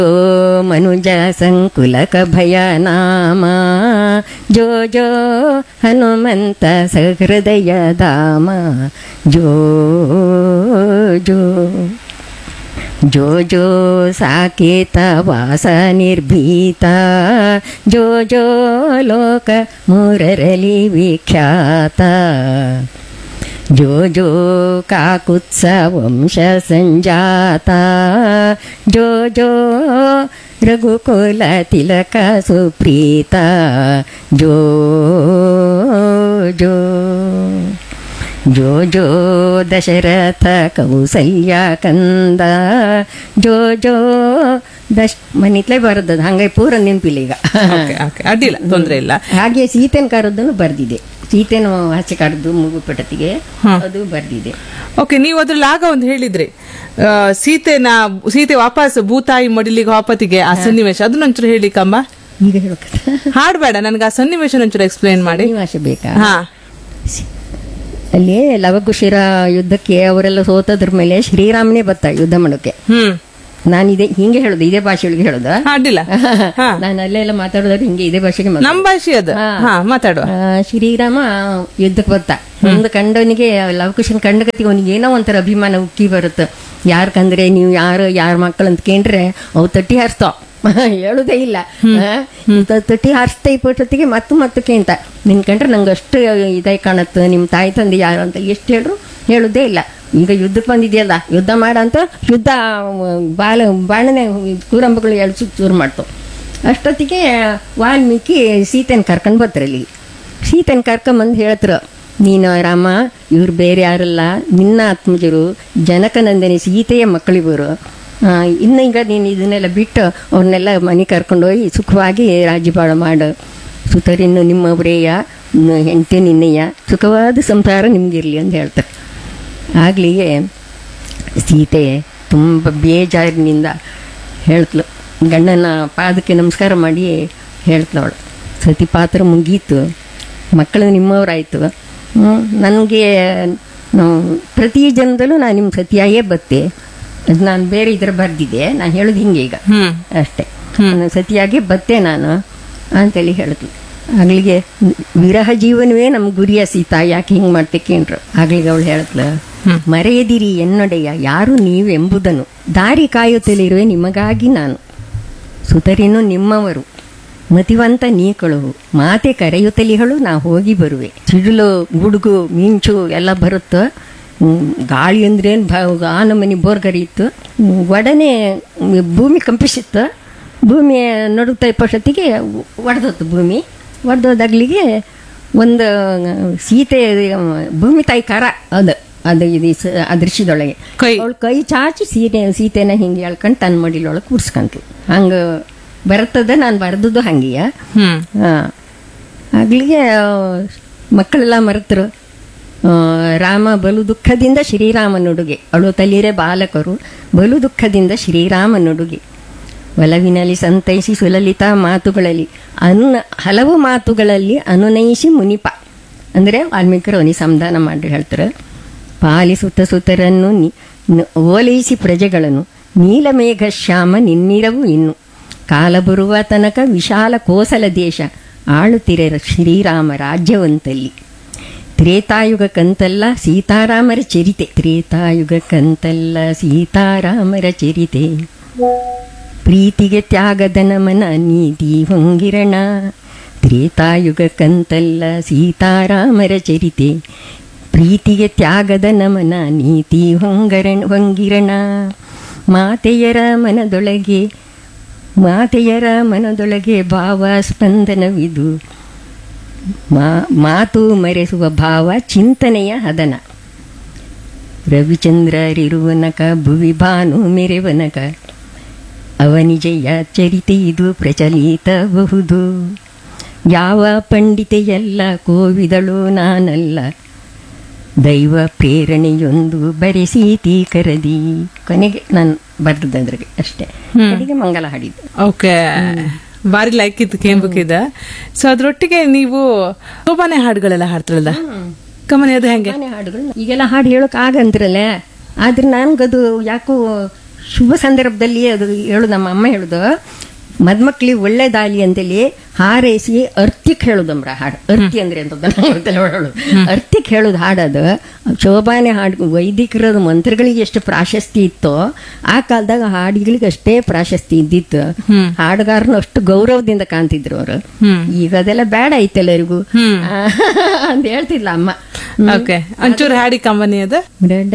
ಓ ಮನುಜ ಸಂಕುಲಕ ಭಯ ನಾಮ ಜೋ ಜೋ ಹನುಮಂತ ಸಹೃದಯ ಧಾಮ ಜೋ ಜೋ ಜೋ ಜೋ ಸಾಕೇತ ವಾಸ ನಿರ್ಭೀತ ಜೋ ಜೋ ಲೋಕ ಮೂರರಲಿ ವಿಖ್ಯಾತ ಜೋ ಜೋ ಕಾಕುತ್ಸ ವಂಶ ಸಂಜಾತ ಜೋ ಜೋ ರಘುಕುಲ ತಿಲಕ ಸುಪ್ರೀತ ಜೋ ಜೋ ಜೋ ಜೋ ದಶರಥ ಕೌಸಲ್ಯ ಕಂದ ಜೋ ಜೋ ದಶ್ ಮನಿತ್ಲೇ ಬರದದು ಹಂಗೆ ಪೂರ ನೆನಪಿಲ್ಲ ಈಗ ಓಕೆ ಓಕೆ ಅಡ್ಡಿಲ್ಲ ತೊಂದ್ರೆ ಇಲ್ಲ ಹಾಗೆ ಸೀತೆನ ಕರೆದನ್ನು ಬರ್ದಿದೆ ಸೀತೆನ ಆಚೆ ಕರೆದು ಮುಗುಪಟತಿಗೆ ಅದು ಬರ್ದಿದೆ ಓಕೆ ನೀವು ಅದ್ರಲ್ಲಿ ಆಗ ಒಂದು ಹೇಳಿದ್ರಿ ಆ, ಸೀತೆನ ಸೀತೆ ವಾಪಸ್ ಭೂತಾಯಿ ಮಡಿಲಿಗೆ ವಾಪತಿಗೆ ಆ ಸನ್ನಿವೇಶ ಅದನ್ನೊಂಚೂರು ಹೇಳಿಕಮ್ಮ ಈಗ ಹೇಳ್ಬೇಕಲ್ಲ ಹಾಡ್ಬೇಡ ನನಗೆ ಆ ಸನ್ನಿವೇಶ ಒಂಚೂರು ಎಕ್ಸ್ಪ್ಲೈನ್ ಮಾಡಿ ನಿವಾಸ ಬೇಕಾ ಹಾ ಅಲ್ಲಿ ಲವಕುಶಿರ ಯುದ್ಧಕ್ಕೆ ಅವರೆಲ್ಲ ಸೋತದ್ರ ಮೇಲೆ ಶ್ರೀರಾಮನೇ ಬತ್ತ ಯುದ್ಧ ಮಾಡೋಕೆ ಹ್ಮ್ ನಾನು ಇದೇ ಹಿಂಗೆ ಹೇಳುದು ಇದೇ ಭಾಷೆಯೊಳಗೆ ಹೇಳುದ ಹಾ, ಅಡ್ಡಿಲ್ಲ ಹಾ ನಾನು ಅಲ್ಲೆಲ್ಲ ಮಾತಾಡೋದ್ರೆ ಹಿಂಗೆ ಇದೇ ಭಾಷೆಗೆ ಮಾತಾಡೋದು. ನಮ್ ಭಾಷೆ ಅದು ಹಾ. ಹಾ ಮಾತಾಡುವ ಆ, ಶ್ರೀರಾಮ ಯುದ್ಧಕ್ಕೆ ಬತ್ತ ಒಂದು ಕಂಡವನಿಗೆ ಲವಕುಶನ್ ಕಂಡಗತಿಗೆ ಅವನಿಗೆ ಏನೋ ಒಂಥರ ಅಭಿಮಾನ ಉಕ್ಕಿ ಬರುತ್ತೆ ಯಾರ್ ಕಂದ್ರೆ ನೀವು ಯಾರು ಯಾರ ಮಕ್ಕಳು ಅಂತ ಕೇಂಡ್ರೆ ಅವು ತಟ್ಟಿ ಹಾರಿಸ್ತಾವ ಹೇಳುದೇ ಇಲ್ಲ ಆ, ತ- ತಟ್ಟಿ ಹಾರಿಸ್ತಾ ಇಪ್ಪತ್ತೊತ್ತಿಗೆ ಮತ್ತು ಮತ್ತು ಕೇಂತ ನಿನ್ ಕಂಡ್ರೆ ನಂಗೆ ಅಷ್ಟು ಇದಾಗಿ ಕಾಣುತ್ತೆ ನಿಮ್ಮ ತಾಯಿ ತಂದೆ ಯಾರು ಅಂತ ಎಷ್ಟು ಹೇಳ್ರು ಹೇಳುದೇ ಇಲ್ಲ ಈಗ ಯುದ್ಧಕ್ಕೆ ಬಂದಿದೆಯಲ್ಲ ಯುದ್ಧ ಮಾಡಂತ ಯುದ್ಧ ಆ, ಬಾಲ ಬಾಣನೆ ಕೂರಂಬಗಳು ಎಳ್ಸು ಚೂರು ಮಾಡ್ತಾವ ಅಷ್ಟೊತ್ತಿಗೆ ವಾಲ್ಮೀಕಿ ಸೀತೆನ ಕರ್ಕೊಂಡು ಬರ್ತಾರೆ ಅಲ್ಲಿ ಸೀತೆನ ಕರ್ಕೊಂಬಂದು ಹೇಳ್ತಾರೆ ನೀನು ರಾಮ ಇವ್ರು ಬೇರೆ ಯಾರಲ್ಲ ನಿನ್ನ ಆತ್ಮಜರು ಜನಕನಂದನಿ ಸೀತೆಯ ಮಕ್ಕಳಿವರು ಆ, ಇನ್ನು ಈಗ ನೀನು ಇದನ್ನೆಲ್ಲ ಬಿಟ್ಟು ಅವ್ರನ್ನೆಲ್ಲ ಮನೆ ಕರ್ಕೊಂಡೋಗಿ ಸುಖವಾಗಿ ರಾಜ್ಯಪಾಲ ಮಾಡು ಸುತರಿನ್ನು ನಿಮ್ಮವರೇಯ ಹೆಂಡತಿ ನಿನ್ನಯ್ಯ ಸುಖವಾದ ಸಂಸಾರ ನಿಮ್ಗಿರ್ಲಿ ಅಂತ ಹೇಳ್ತಾರೆ ಆಗ್ಲಿಗೆ ಸೀತೆ ತುಂಬ ಬೇಜಾರಿನಿಂದ ಹೇಳ್ತ್ಲು ಗಂಡನ ಪಾದಕ್ಕೆ ನಮಸ್ಕಾರ ಮಾಡಿ ಹೇಳ್ತವಳು ಸತಿ ಪಾತ್ರ ಮುಗೀತು ಮಕ್ಕಳು ನಿಮ್ಮವರಾಯಿತು ನನಗೆ ಪ್ರತಿ ಜನ್ಮದಲ್ಲೂ ನಾನು ನಿಮ್ಮ ಸತಿಯಾಗೇ ಬತ್ತೆ ಅದು ನಾನು ಬೇರೆ ಇದರ ಬರ್ದಿದ್ದೆ ನಾನು ಹೇಳೋದು ಹಿಂಗೆ ಈಗ ಹ್ಮ್ ಅಷ್ಟೇ ನಾನು ಸತಿಯಾಗಿ ಬತ್ತೆ ನಾನು ಅಂತೇಳಿ ಹೇಳಿದ್ಲು ಆಗ್ಲಿಗೆ ವಿರಹ ಜೀವನವೇ ನಮ್ಮ ಗುರಿಯ ಸೀತಾ ಯಾಕೆ ಹಿಂಗೆ ಮಾಡ್ತೇಕೇನ್ರು ಆಗ್ಲಿಗೆ ಅವಳು ಹೇಳಿದ್ಲು ಮರೆಯದಿರಿ ಎನ್ನೊಡೆಯ ಯಾರು ನೀವೆಂಬುದನ್ನು ದಾರಿ ಕಾಯುತ್ತಲಿರುವೆ ನಿಮಗಾಗಿ ನಾನು ಸುತರಿನು ನಿಮ್ಮವರು ಮತಿವಂತ ನೀ ಕಳುವು ಮಾತೆ ಕರೆಯುತ್ತಲಿಗಳು ನಾ ಹೋಗಿ ಬರುವೆ ಸಿಡಿಲು ಗುಡುಗು ಮಿಂಚು ಎಲ್ಲ ಬರುತ್ತೋ ಹ್ಮ್, ಗಾಳಿ ಅಂದ್ರೇನು ಭ ಆ ನಮನಿ ಬೋರ್ಗರಿಯಿತ್ತು ಹ್ಮ್, ಒಡನೆ ಭೂಮಿ ಕಂಪಿಸಿತ್ತು ಭೂಮಿ ನಡುತ್ತಾ ಇಪ್ಪಷ್ಟೊತ್ತಿಗೆ ಒಡೆದೋತು ಭೂಮಿ ಒಡೆದೋದಾಗ್ಲಿಗೆ ಒಂದು ಸೀತೆ ಭೂಮಿ ತಾಯಿ ಕರ ಅದು ಅದು ಇದು ಸ- ಆ ದೃಶ್ಯದೊಳಗೆ ಕೈ. ಅವಳು ಕೈ ಚಾಚಿ ಸೀತೆ ಸೀತೆನ ಹಿಂಗೆ ಹೇಳ್ಕೊಂಡು ತನ್ನ ಮಡಿಲೊಳಗೆ ಕೂರ್ಸ್ಕಂತು ಹಂಗೆ ಬರ್ತದ ನಾನು ಬರ್ದದ್ದು ಹಂಗೆಯ ಹ್ಮ್ ಆಗ್ಲಿಗೆ ಆ, ಮಕ್ಕಳೆಲ್ಲ ಮರೆತರು ಆ, ರಾಮ ಬಲು ದುಃಖದಿಂದ ಶ್ರೀರಾಮನುಡುಗೆ ಅಳು ತಲಿರೆ ಬಾಲಕರು ಬಲು ದುಃಖದಿಂದ ಶ್ರೀರಾಮನುಡುಗೆ ಒಲವಿನಲ್ಲಿ ಸಂತೈಸಿ ಸುಲಲಿತ ಮಾತುಗಳಲ್ಲಿ ಅನು ಹಲವು ಮಾತುಗಳಲ್ಲಿ ಅನುನಯಿಸಿ ಮುನಿಪ ಅಂದರೆ ವಾಲ್ಮೀಕರು ಅವನಿಗೆ ಸಂಧಾನ ಮಾಡಿ ಹೇಳ್ತಾರೆ ಪಾಲಿಸುತ್ತ ಸುತರನ್ನು ನಿ- ನ- ಓಲೈಸಿ ಪ್ರಜೆಗಳನ್ನು ನೀಲಮೇಘ ಶ್ಯಾಮ ನಿನ್ನಿರವು ಇನ್ನು ಕಾಲ ಬರುವ ತನಕ ವಿಶಾಲ ಕೋಸಲ ದೇಶ ಆಳುತ್ತಿರೆ ಶ್ರೀರಾಮ ರಾಜ್ಯವಂತಲ್ಲಿ ತ್ರೇತಾಯುಗ ಕಂತಲ್ಲ ಸೀತಾರಾಮರ ಚರಿತೆ ತ್ರೇತಾಯುಗ ಕಂತಲ್ಲ ಸೀತಾರಾಮರ ಚರಿತೆ ಪ್ರೀತಿಗೆ ತ್ಯಾಗದ ನಮನ ನೀತಿ ಹೊಂಗಿರಣ ತ್ರೇತಾಯುಗ ಕಂತಲ್ಲ ಸೀತಾರಾಮರ ಚರಿತೆ ಪ್ರೀತಿಗೆ ತ್ಯಾಗದ ನಮನ ನೀತಿ ಹೊಂಗರಣ ಹೊಂಗಿರಣ ಮಾತೆಯರ ಮನದೊಳಗೆ ಮಾತೆಯರ ಮನದೊಳಗೆ ಭಾವ ಸ್ಪಂದನವಿದು ಮಾ ಮಾತು ಮರೆಸುವ ಭಾವ ಚಿಂತನೆಯ ಹದನ ರವಿಚಂದ್ರರಿರುವನಕ ಭುವಿ ಭಾನು ಮೆರೆವನಕ ಅವನಿಜಯ ಚರಿತೆ ಇದು ಪ್ರಚಲಿತಬಹುದು ಯಾವ ಪಂಡಿತೆಯಲ್ಲ ಕೋವಿದಳು ನಾನಲ್ಲ ದೈವ ಪ್ರೇರಣೆಯೊಂದು ಬರೆಸೀತಿ ಕರದಿ ಕೊನೆಗೆ ನಾನು ಬರ್ದದ್ರಿಗೆ ಅಷ್ಟೇ ಅಡಿಗೆ ಮಂಗಲ ಹಾಡಿದ್ದು ಓಕೆ ಬಾರಿ ಲೈಕ್ ಇತ್ತು ಕೇಂಬುಕಿದ ಸೊ ಅದ್ರೊಟ್ಟಿಗೆ ನೀವು ಶೋಭಾನೆ ಹಾಡುಗಳೆಲ್ಲ ಹಾಡ್ತಾರಲ್ಲ ಕಮನಿ ಅದು ಹೆಂಗೆ ಮನೆ ಹಾಡುಗಳು ಈಗೆಲ್ಲ ಹಾಡು ಹೇಳೋಕೆ ಆಗಂತ್ರಲ್ಲ ಆದ್ರೆ ನನ್ಗದು ಯಾಕೋ ಶುಭ ಸಂದರ್ಭದಲ್ಲಿ ಅದು ಹೇಳು ನಮ್ಮ ಅಮ್ಮ ಹೇಳುದು ಮದ್ಮಕ್ಳಿಗೆ ಒಳ್ಳೇದಾಗ್ಲಿ ಅಂತೇಳಿ ಹಾರೈಸಿ ಅರ್ತಿಕ್ ಹೇಳುದಮ್ರ ಹಾಡು ಅರ್ತಿ ಅಂದ್ರೆ ಅಂತ ಹೇಳೋದು ಅರ್ತಿಕ್ ಹೇಳುದು ಹಾಡದು ಶೋಭಾನೆ ಹಾಡು ವೈದಿಕರದ ಮಂತ್ರಗಳಿಗೆ ಎಷ್ಟು ಪ್ರಾಶಸ್ತಿ ಇತ್ತೋ ಆ ಕಾಲದಾಗ ಹಾಡುಗಳಿಗೆ ಅಷ್ಟೇ ಪ್ರಾಶಸ್ತಿ ಇದ್ದಿತ್ತು ಹಾಡುಗಾರನು ಅಷ್ಟು ಗೌರವದಿಂದ ಕಾಣ್ತಿದ್ರು ಅವರು ಈಗ ಅದೆಲ್ಲ ಬೇಡ ಐತೆ ಎಲ್ಲರಿಗೂ ಅಂತ ಹೇಳ್ತಿದ್ಲ ಅಮ್ಮ ಓಕೆ ಒಂಚೂರು ಹಾಡಿ ಕಂಬನಿ ಅದ ರೆಡ್